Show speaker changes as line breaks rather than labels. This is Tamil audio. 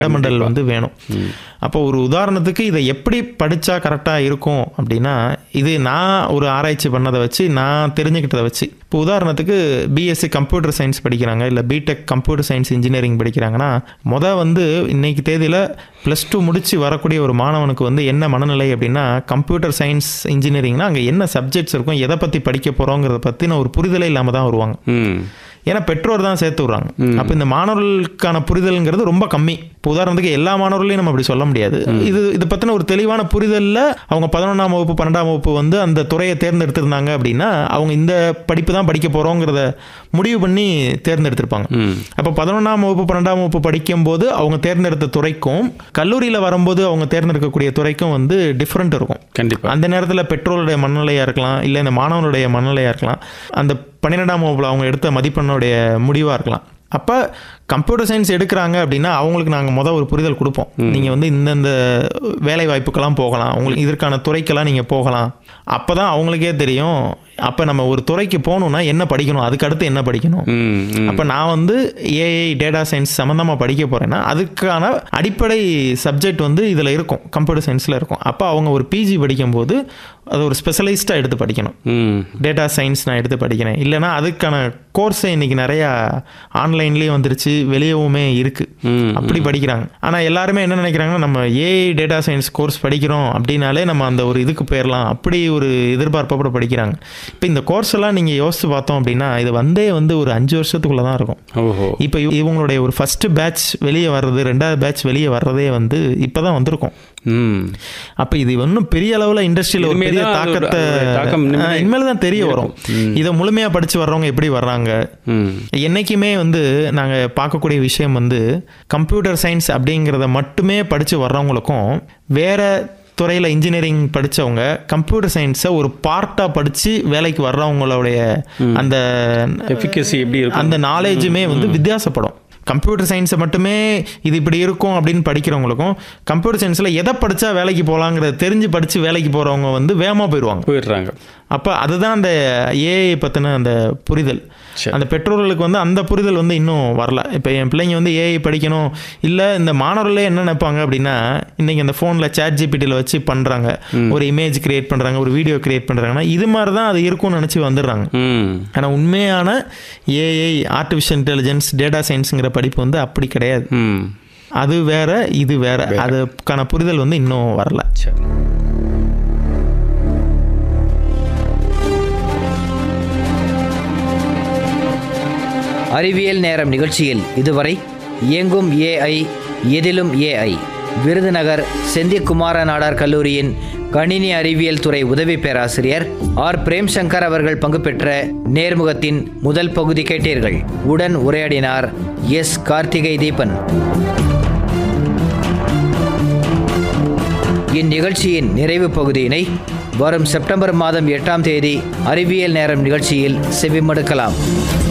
ஃபண்டமெண்டல் வந்து வேணும் அப்போ ஒரு உதாரணத்துக்கு இதை எப்படி படித்தா கரெக்டாக இருக்கும் அப்படின்னா இது நான் ஒரு ஆராய்ச்சி பண்ணதை வச்சு நான் தெரிஞ்சுக்கிட்டதை வச்சு இப்போ உதாரணத்துக்கு பிஎஸ்சி கம்ப்யூட்டர் சயின்ஸ் படிக்கிறாங்க இல்லை பிடெக் கம்ப்யூட்டர் சயின்ஸ் இன்ஜினியரிங் படிக்கிறாங்கன்னா மொதல் வந்து இன்னைக்கு தேதியில் ப்ளஸ் டூ முடிச்சு வரக்கூடிய ஒரு மாணவனுக்கு வந்து என்ன மனநிலை அப்படின்னா கம்ப்யூட்டர் சயின்ஸ் இன்ஜினியரிங்னா அங்கே என்ன சப்ஜெக்ட்ஸ் இருக்கும் எதை பற்றி படிக்க போகிறோங்கிறத பற்றின ஒரு புரிதலே இல்லாமல் தான் வருவாங்க
ம்
ஏன்னா பெற்றோர் தான் சேர்த்து விட்றாங்க அப்போ இந்த மாணவர்களுக்கான புரிதல்ங்கிறது ரொம்ப கம்மி இப்போ உதாரணத்துக்கு எல்லா மாணவர்களையும் நம்ம அப்படி சொல்ல முடியாது இது இதை பற்றின ஒரு தெளிவான புரிதலில் அவங்க பதினொன்றாம் வகுப்பு பன்னெண்டாம் வகுப்பு வந்து அந்த துறையை தேர்ந்தெடுத்திருந்தாங்க அப்படின்னா அவங்க இந்த படிப்பு தான் படிக்க போகிறோங்கிறத முடிவு பண்ணி தேர்ந்தெடுத்திருப்பாங்க
ம்
அப்போ பதினொன்றாம் வகுப்பு பன்னெண்டாம் வகுப்பு படிக்கும்போது அவங்க தேர்ந்தெடுத்த துறைக்கும் கல்லூரியில் வரும்போது அவங்க தேர்ந்தெடுக்கக்கூடிய துறைக்கும் வந்து டிஃப்ரெண்ட் இருக்கும்
கண்டிப்பா
அந்த நேரத்தில் பெற்றோருடைய மனநிலையாக இருக்கலாம் இல்லை இந்த மாணவனுடைய மனநிலையாக இருக்கலாம் அந்த பன்னிரெண்டாம் வகுப்பில் அவங்க எடுத்த மதிப்பெண்ணுடைய முடிவாக இருக்கலாம் அப்போ கம்ப்யூட்டர் சயின்ஸ் எடுக்கிறாங்க அப்படின்னா அவங்களுக்கு நாங்கள் மொதல் ஒரு புரிதல் கொடுப்போம் நீங்கள் வந்து இந்தந்த வேலை வாய்ப்புக்கெல்லாம் போகலாம் உங்களுக்கு இதற்கான துறைக்கெல்லாம் நீங்கள் போகலாம் அப்போ தான் அவங்களுக்கே தெரியும் அப்போ நம்ம ஒரு துறைக்கு போகணுன்னா என்ன படிக்கணும் அதுக்கு அடுத்து என்ன படிக்கணும்
ம் ம்
அப்போ நான் வந்து ஏஐ டேட்டா சயின்ஸ் சம்மந்தமாக படிக்க போகிறேன்னா அதுக்கான அடிப்படை சப்ஜெக்ட் வந்து இதில் இருக்கும் கம்ப்யூட்டர் சயின்ஸில் இருக்கும் அப்போ அவங்க ஒரு பிஜி படிக்கும்போது அது ஒரு ஸ்பெஷலைஸ்டாக எடுத்து படிக்கணும்
ம்
டேட்டா சயின்ஸ் நான் எடுத்து படிக்கிறேன் இல்லைனா அதுக்கான கோர்ஸே இன்னைக்கு நிறையா ஆன்லைன்லேயே வந்துருச்சு வெளியவுமே இருக்குது
ம்
அப்படி படிக்கிறாங்க ஆனால் எல்லாருமே என்ன நினைக்கிறாங்கன்னா நம்ம ஏஐ டேட்டா சயின்ஸ் கோர்ஸ் படிக்கிறோம் அப்படின்னாலே நம்ம அந்த ஒரு இதுக்கு போயிடலாம் அப்படி ஒரு எதிர்பார்ப்போட படிக்கிறாங்க இப்போ இந்த கோர்ஸ் எல்லாம் நீங்கள் யோசிச்சு பார்த்தோம் அப்படின்னா இது வந்தே வந்து ஒரு அஞ்சு வருஷத்துக்குள்ளே தான் இருக்கும்
ஓஹோ
இப்போ இவ- இவங்களுடைய ஒரு ஃபர்ஸ்ட் பேட்ச் வெளியே வர்றது ரெண்டாவது பேட்ச் வெளியே வர்றதே வந்து இப்போ தான் வந்திருக்கும்
ம்
அப்போ இது இன்னும் பெரிய அளவில் இண்டஸ்ட்ரியில் ஒரு
இனிமே
பெரிய
தான் அது ஒரு-
தாக்கத்தை
ஒரு தாக்கம் இனிமே
ஆ, இனிமேல் தான் தெரிய வரும் இதை முழுமையாக படித்து வர்றவங்க எப்படி வர்றாங்க
ம்
என்னைக்குமே வந்து நாங்கள் பார்க்கக்கூடிய விஷயம் வந்து கம்ப்யூட்டர் சயின்ஸ் அப்படிங்கிறத மட்டுமே படித்து வர்றவங்களுக்கும் வேற துறையில் இன்ஜினியரிங் படித்தவங்க கம்ப்யூட்டர் சயின்ஸை ஒரு பார்ட்டாக படித்து வேலைக்கு வர்றவங்களுடைய அந்த
எஃபிகசி எப்படி இருக்கும்
அந்த நாலேஜுமே வந்து வித்தியாசப்படும் கம்ப்யூட்டர் சயின்ஸை மட்டுமே இது இப்படி இருக்கும் அப்படின்னு படிக்கிறவங்களுக்கும் கம்ப்யூட்டர் சயின்ஸில் எதை படித்தா வேலைக்கு போகலாங்கிறத தெரிஞ்சு படித்து வேலைக்கு போகிறவங்க வந்து வேகமாக போயிடுவாங்க
போயிடுறாங்க
அப்போ அதுதான் அந்த ஏஐ பற்றின அந்த புரிதல்
சரி.
அந்த பெற்றோர்களுக்கு வந்து அந்த புரிதல் வந்து இன்னும் வரல இப்போ என் பிள்ளைங்க வந்து ஏஐ படிக்கணும் இல்லை இந்த மாணவர்களே என்ன நினைப்பாங்க அப்படின்னா இன்னைக்கு அந்த ஃபோனில் சேட் ஜிபிடியில் வச்சு பண்ணுறாங்க ஒரு இமேஜ் கிரியேட் பண்ணுறாங்க ஒரு வீடியோ கிரியேட் பண்ணுறாங்கன்னா இது மாதிரி தான் அது இருக்கும்னு நினச்சி வந்துடுறாங்க
ம்
ஆனால் உண்மையான ஏஐ ஆர்டிஃபிஷியல் இன்டெலிஜென்ஸ் டேட்டா சயின்ஸுங்கிற படிப்பு வந்து அப்படி கிடையாது
ம்
அது வேற இது வேற அதுக்கான புரிதல் வந்து இன்னும் வரல
சரி
அறிவியல் நேரம் நிகழ்ச்சியில் இதுவரை இயங்கும் ஏஐ எதிலும் ஏஐ விருதுநகர் செந்திக்குமார நாடார் கல்லூரியின் கணினி அறிவியல் துறை உதவி பேராசிரியர் ஆர் பிரேம்சங்கர் அவர்கள் பங்கு பெற்ற நேர்முகத்தின் முதல் பகுதி கேட்டீர்கள் உடன் உரையாடினார் எஸ் கார்த்திகை தீபன் இந்நிகழ்ச்சியின் நிறைவு பகுதியினை வரும் செப்டம்பர் மாதம் எட்டாம் தேதி அறிவியல் நேரம் நிகழ்ச்சியில் செவிமடுக்கலாம்